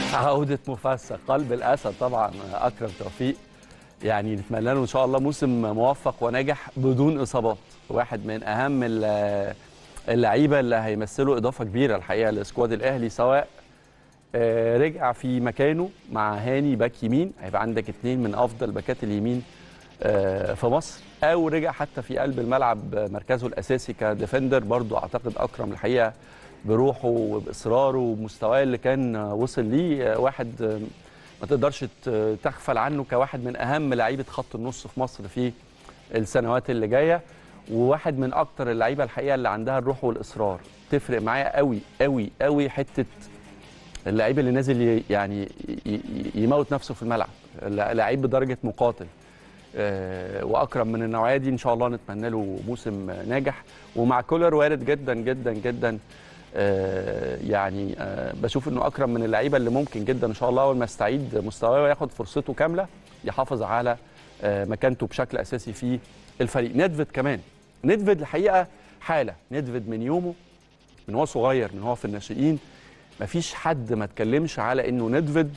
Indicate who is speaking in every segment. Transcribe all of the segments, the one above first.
Speaker 1: عودة مفسة قلب الأسد طبعا أكرم توفيق يعني نتمنى له إن شاء الله موسم موفق وناجح بدون إصابات واحد من أهم ال- اللعيبة اللي هيمثلوا إضافة كبيرة الحقيقة لسكواد الأهلي سواء آه، رجع في مكانه مع هاني باك يمين هيبقى عندك اتنين من أفضل باكات اليمين آه، في مصر أو رجع حتى في قلب الملعب آه، مركزه الأساسي كديفندر برضو أعتقد أكرم الحقيقة بروحه وباصراره ومستواه اللي كان وصل ليه واحد ما تقدرش ت- تغفل عنه كواحد من اهم لعيبه خط النص في مصر في السنوات اللي جايه وواحد من اكتر اللعيبه الحقيقه اللي عندها الروح والاصرار تفرق معايا قوي قوي قوي حته اللعيب اللي نازل ي- يعني ي- ي- يموت نفسه في الملعب لعيب بدرجه مقاتل آه، واكرم من النوعيه دي ان شاء الله نتمنى له موسم ناجح ومع كولر وارد جدا جدا جدا آه، يعني آه، بشوف انه اكرم من اللعيبه اللي ممكن جدا ان شاء الله اول ما يستعيد مستواه وياخد فرصته كامله يحافظ على آه، مكانته بشكل اساسي في الفريق نيدفيد كمان نيدفيد الحقيقه حاله نيدفيد من يومه من هو صغير من هو في الناشئين مفيش حد ما اتكلمش على انه نيدفيد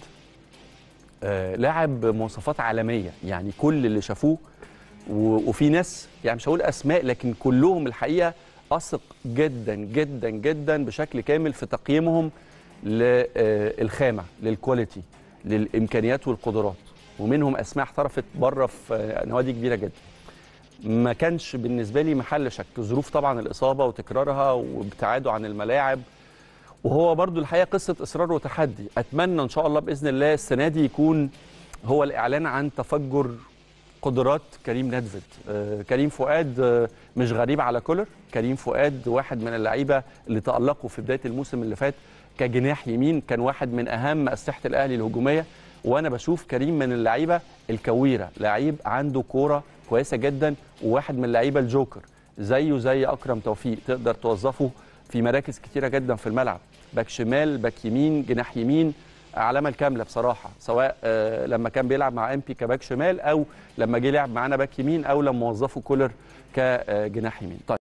Speaker 1: آه، لاعب مواصفات عالميه يعني كل اللي شافوه و- وفي ناس يعني مش هقول اسماء لكن كلهم الحقيقه اثق جدا جدا جدا بشكل كامل في تقييمهم للخامه للكواليتي للامكانيات والقدرات ومنهم اسماء احترفت بره في آه، نوادي كبيره جدا ما كانش بالنسبه لي محل شك ظروف طبعا الاصابه وتكرارها وابتعاده عن الملاعب وهو برضو الحقيقه قصه اصرار وتحدي اتمنى ان شاء الله باذن الله السنه دي يكون هو الاعلان عن تفجر قدرات كريم ندفد آه كريم فؤاد آه مش غريب على كولر كريم فؤاد واحد من اللعيبه اللي تالقوا في بدايه الموسم اللي فات كجناح يمين كان واحد من اهم اسلحه الاهلي الهجوميه وانا بشوف كريم من اللعيبه الكويره لعيب عنده كوره كويسه جدا وواحد من اللعيبه الجوكر زيه زي اكرم توفيق تقدر توظفه في مراكز كتيره جدا في الملعب باك شمال باك يمين جناح يمين علامه الكامله بصراحه سواء آه، لما كان بيلعب مع امبي كباك شمال او لما جه لعب معانا باك يمين او لما وظفه كولر كجناح يمين طيب